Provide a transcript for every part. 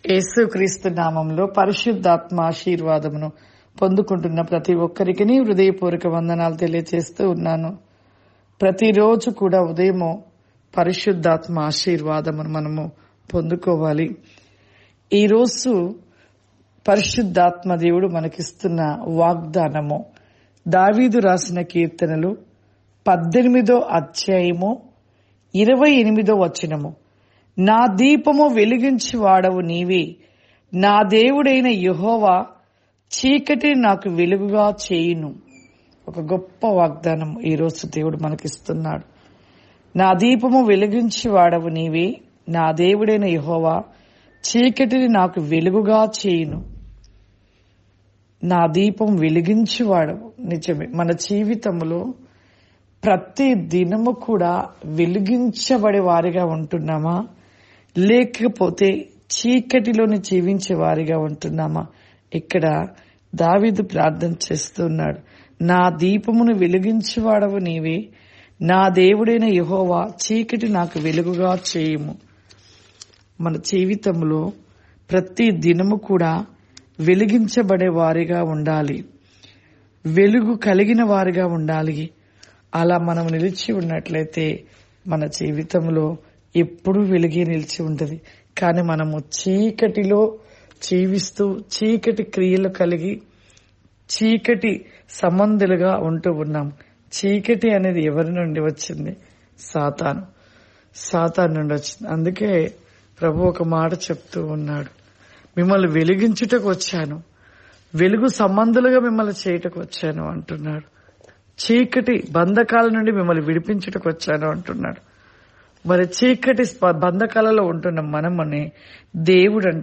యేసుక్రీస్తు నామంలో పరిశుద్ధాత్మ ఆశీర్వాదమును పొందుకుంటున్న ప్రతి ఒక్కరికి హృదయపూర్వక వందనాలు తెలియజేస్తూ ఉన్నాను ప్రతిరోజు కూడా ఉదయము పరిశుద్ధాత్మ ఆశీర్వాదమును మనము పొందుకోవాలి ఈరోజు పరిశుద్ధాత్మ దేవుడు మనకిస్తున్న వాగ్దానము దావీదు రాసిన కీర్తనలు పద్దెనిమిదో అధ్యాయము ఇరవై ఎనిమిదో వచనము నా దీపము వెలిగించి వాడవు నీవే నా దేవుడైన యెహోవా చీకటి నాకు వెలుగుగా చేయును ఒక గొప్ప వాగ్దానం ఈరోజు దేవుడు మనకిస్తున్నాడు నా దీపము వెలిగించి వాడవు నీవే నా దేవుడైన యెహోవా చీకటిని నాకు వెలుగుగా చేయును నా దీపం వెలిగించి వాడవు నిజమే మన జీవితంలో ప్రతి దినము కూడా వెలిగించబడే వారిగా ఉంటున్నామా లేకపోతే చీకటిలోని జీవించే వారిగా ఉంటున్నామా ఇక్కడ దావీదు ప్రార్థన చేస్తున్నాడు నా దీపమును వెలిగించేవాడవు నీవే నా దేవుడైన యహోవా చీకటి నాకు వెలుగుగా చేయుము మన జీవితంలో ప్రతి దినము కూడా వెలిగించబడే వారిగా ఉండాలి వెలుగు కలిగిన వారిగా ఉండాలి అలా మనం నిలిచి ఉన్నట్లయితే మన జీవితంలో ఎప్పుడూ వెలిగే నిలిచి ఉంటుంది కానీ మనము చీకటిలో జీవిస్తూ చీకటి క్రియలు కలిగి చీకటి సంబంధులుగా ఉంటూ ఉన్నాం చీకటి అనేది ఎవరి నుండి వచ్చింది సాతాను సాతాను నుండి వచ్చింది అందుకే ప్రభు ఒక మాట చెప్తూ ఉన్నాడు మిమ్మల్ని వెలిగించుటకు వచ్చాను వెలుగు సంబంధులుగా మిమ్మల్ని చేయటకు వచ్చాను అంటున్నాడు చీకటి బంధకాల నుండి మిమ్మల్ని విడిపించుటకు వచ్చాను అంటున్నాడు మరి చీకటి స్ప- బంధకాలలో ఉంటున్న మనమని దేవుడంట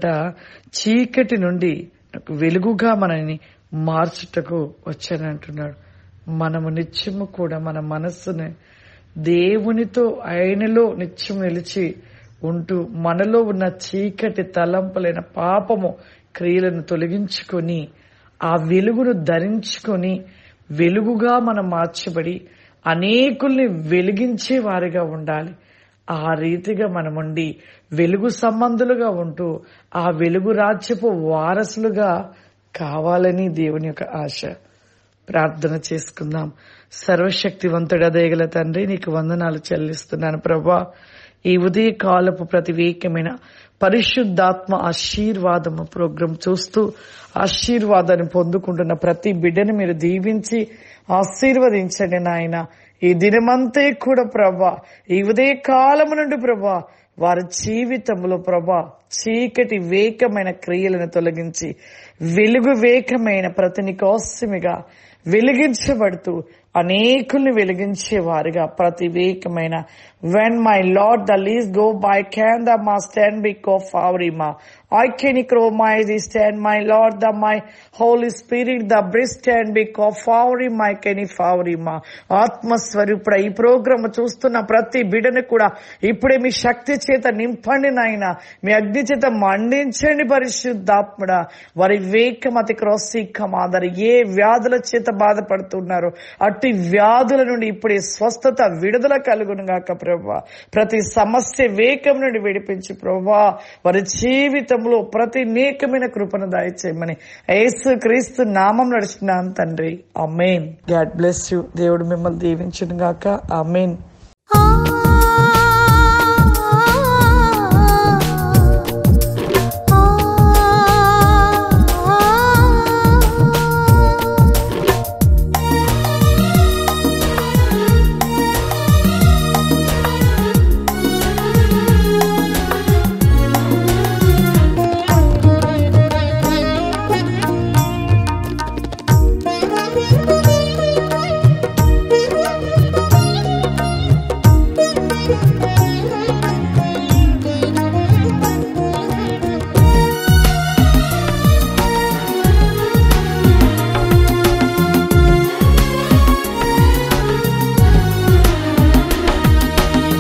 చీకటి నుండి వెలుగుగా మనని మార్చుటకు వచ్చాను అంటున్నాడు మనము నిత్యము కూడా మన మనస్సుని దేవునితో ఆయనలో నిత్యం నిలిచి ఉంటూ మనలో ఉన్న చీకటి తలంపులైన పాపము క్రియలను తొలగించుకొని ఆ వెలుగును ధరించుకొని వెలుగుగా మనం మార్చబడి అనేకుల్ని వెలిగించే వారిగా ఉండాలి ఆ రీతిగా మనముండి వెలుగు సంబంధులుగా ఉంటూ ఆ వెలుగు రాజ్యపు వారసులుగా కావాలని దేవుని యొక్క ఆశ ప్రార్థన చేసుకుందాం సర్వశక్తివంతుడ దయగల తండ్రి నీకు వందనాలు చెల్లిస్తున్నాను ప్రభా ఈ ఉదయ కాలపు ప్రతివేకమైన పరిశుద్ధాత్మ ఆశీర్వాదము ప్రోగ్రాం చూస్తూ ఆశీర్వాదాన్ని పొందుకుంటున్న ప్రతి బిడ్డని మీరు దీవించి ఆశీర్వదించండి నాయన ఈ దినమంతే కూడా ప్రభా ఈ ఉదయ కాలము నుండి ప్రభా వారి జీవితంలో ప్రభా చీకటి వేకమైన క్రియలను తొలగించి వెలుగు వేకమైన ప్రతిని కోసమిగా వెలిగించబడుతూ అనేకుల్ని వెలిగించే వారిగా ప్రతి వేకమైన when my lord the lease go by can the ma stand big of అవరిమా I can crow my the stand my lord the my holy spirit the bliss stand big of అవరి మై కెని ఫావరిమా ఆత్మస్వరూపుడ ఈ program చూస్తున్న ప్రతి బిడను కూడా ఇప్పుడే మీ శక్తి చేత నింపండి నాయన మీ అగ్ని చేత మండించండి పరిశుద్ధాత్ముడ వారి వేకమతి క్రోసీకమాదరి ఏ వ్యాధుల చేత బాధపడుతున్నారు అట్టి వ్యాధుల నుండి ఇప్పుడే స్వస్థత విడుదల కలుగును గాక ప్రభా ప్రతి సమస్య వేకం నుండి విడిపించి ప్రభా వారి జీవితంలో ప్రతి నేకమైన కృపను దయచేయమని యేసు క్రీస్తు నామం నడుచున్నాను తండ్రి అమేన్ గాడ్ బ్లెస్ యూ దేవుడు మిమ్మల్ని దీవించును గాక అమేన్